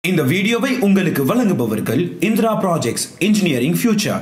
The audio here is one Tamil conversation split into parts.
இந்த வீடியோவை உங்களுக்கு வழங்குபவர்கள் Indira projects engineering future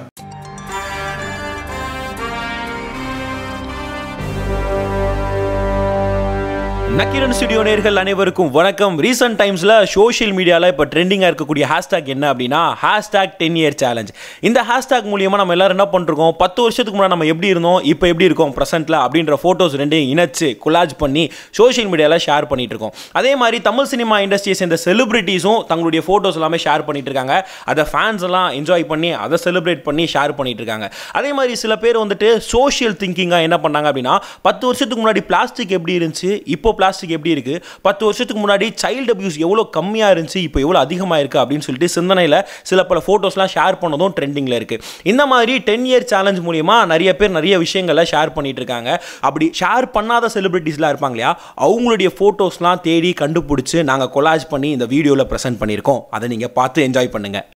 Nakkeeran studio நேர்கள் அனைவருக்கும் வணக்கம் ரீசெண்ட் டைம்ஸில் சோஷியல் மீடியாவில் இப்போ ட்ரெண்டிங்காக இருக்கக்கூடிய ஹேஷ்டாக் என்ன அப்படின்னா ஹேஷ்டாக் டென் இயர் சேலஞ்ச் இந்த ஹேஷ்டாக் மூலியமாக நம்ம எல்லாரும் என்ன பண்ணிருக்கோம் பத்து வருஷத்துக்கு முன்னாடி நம்ம எப்படி இருந்தோம் இப்போ எப்படி இருக்கோம் ப்ரெசென்ட்டில் அப்படின்ற ஃபோட்டோஸ் ரெண்டையும் இணைச்சு கொலாஜ் பண்ணி சோஷியல் மீடியாவில் ஷேர் பண்ணிட்டு இருக்கோம் அதே மாதிரி தமிழ் சினிமா இண்டஸ்ட்ரியை சேர்ந்த செலிபிரிட்டிஸும் தங்களுடைய ஃபோட்டோஸ் எல்லாமே ஷேர் பண்ணிட்டு இருக்காங்க அதை ஃபேன்ஸ் எல்லாம் என்ஜாய் பண்ணி அதை செலிப்ரேட் பண்ணி ஷேர் பண்ணிட்டு இருக்காங்க அதே மாதிரி சில பேர் வந்துட்டு சோஷியல் திங்கிங்காக என்ன பண்ணாங்க அப்படின்னா பத்து வருஷத்துக்கு முன்னாடி பிளாஸ்டிக் எப்படி இருந்துச்சு இப்போ பிளாஸ்டிக் எப்படி இருக்கு பத்து வருஷத்துக்கு முன்னாடி சைல்டு அபியூஸ் எவ்வளோ கம்மியாக இருந்துச்சு இப்போ எவ்வளோ அதிகமாக இருக்கு அப்படின்னு சொல்லிட்டு சிந்தனையில் சில பல ஃபோட்டோஸ்லாம் ஷேர் பண்ணதும் ட்ரெண்டிங்கில் இருக்கு இந்த மாதிரி டென் இயர் சேலஞ்ச் மூலியமா நிறைய பேர் நிறைய விஷயங்களை ஷேர் பண்ணிட்டு இருக்காங்க அப்படி ஷேர் பண்ணாத செலிபிரிட்டிஸ்லாம் இருப்பாங்க இல்லையா அவங்களுடைய ஃபோட்டோஸ்லாம் தேடி கண்டுபிடிச்சி நாங்கள் கொலாஜ் பண்ணி இந்த வீடியோவில் ப்ரெசென்ட் பண்ணியிருக்கோம் அதை நீங்கள் பார்த்து என்ஜாய் பண்ணுங்க